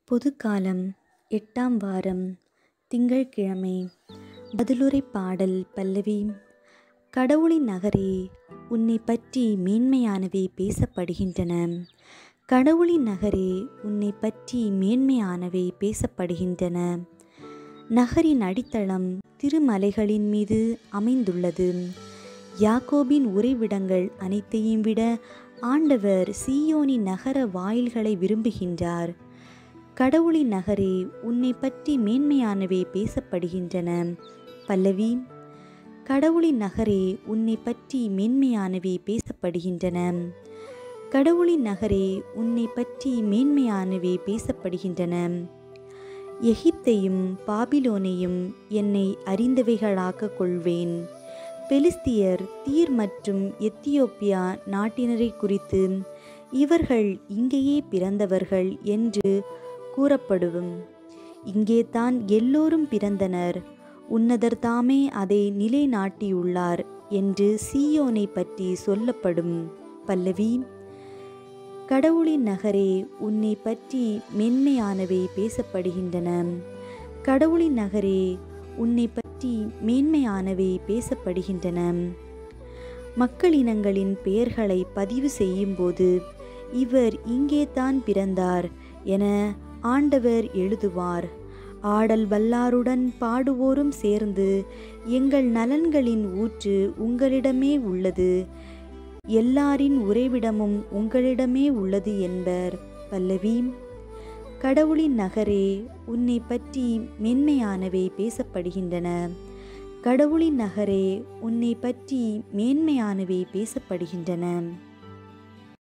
பொதுக்காலம் எட்டாம் வாரம் திங்கட்கிழமை பதிலுரை பாடல் பல்லவி கடவுளின் நகரே உன்னை பற்றி மேன்மையானவை பேசப்படுகின்றன கடவுளின் நகரே உன்னை பற்றி மேன்மையானவை பேசப்படுகின்றன நகரின் அடித்தளம் திருமலைகளின் மீது அமைந்துள்ளது யாக்கோபின் உறைவிடங்கள் அனைத்தையும் விட ஆண்டவர் சீயோனின் நகர வாயில்களை விரும்புகின்றார் கடவுளின் நகரே உன்னை பற்றி மேன்மையானவை பேசப்படுகின்றன பல்லவி கடவுளின் நகரே உன்னை பற்றி மேன்மையானவை பேசப்படுகின்றன கடவுளின் நகரே உன்னை பற்றி மேன்மையானவை பேசப்படுகின்றன எகிப்தையும் பாபிலோனையும் என்னை அறிந்தவைகளாக்க கொள்வேன் பெலிஸ்தியர் தீர் மற்றும் எத்தியோப்பியா நாட்டினரை குறித்து இவர்கள் இங்கேயே பிறந்தவர்கள் என்று கூறப்படுவும் இங்கே தான் எல்லோரும் பிறந்தனர் உன்னதர் தாமே அதை நிலைநாட்டியுள்ளார் என்று சீயோனை பற்றி சொல்லப்படும் பல்லவி கடவுளின் நகரே உன்னை பற்றி மென்மையானவை பேசப்படுகின்றன கடவுளின் நகரே உன்னை பற்றி மேன்மையானவை பேசப்படுகின்றன மக்களினங்களின் பெயர்களை பதிவு செய்யும்போது இவர் இங்கே தான் பிறந்தார் என ஆண்டவர் எழுதுவார் ஆடல் வல்லாருடன் பாடுவோரும் சேர்ந்து எங்கள் நலன்களின் ஊற்று உங்களிடமே உள்ளது எல்லாரின் உறைவிடமும் உங்களிடமே உள்ளது என்பர் பல்லவி கடவுளின் நகரே உன்னை பற்றி மென்மையானவை பேசப்படுகின்றன கடவுளின் நகரே உன்னை பற்றி மேன்மையானவை பேசப்படுகின்றன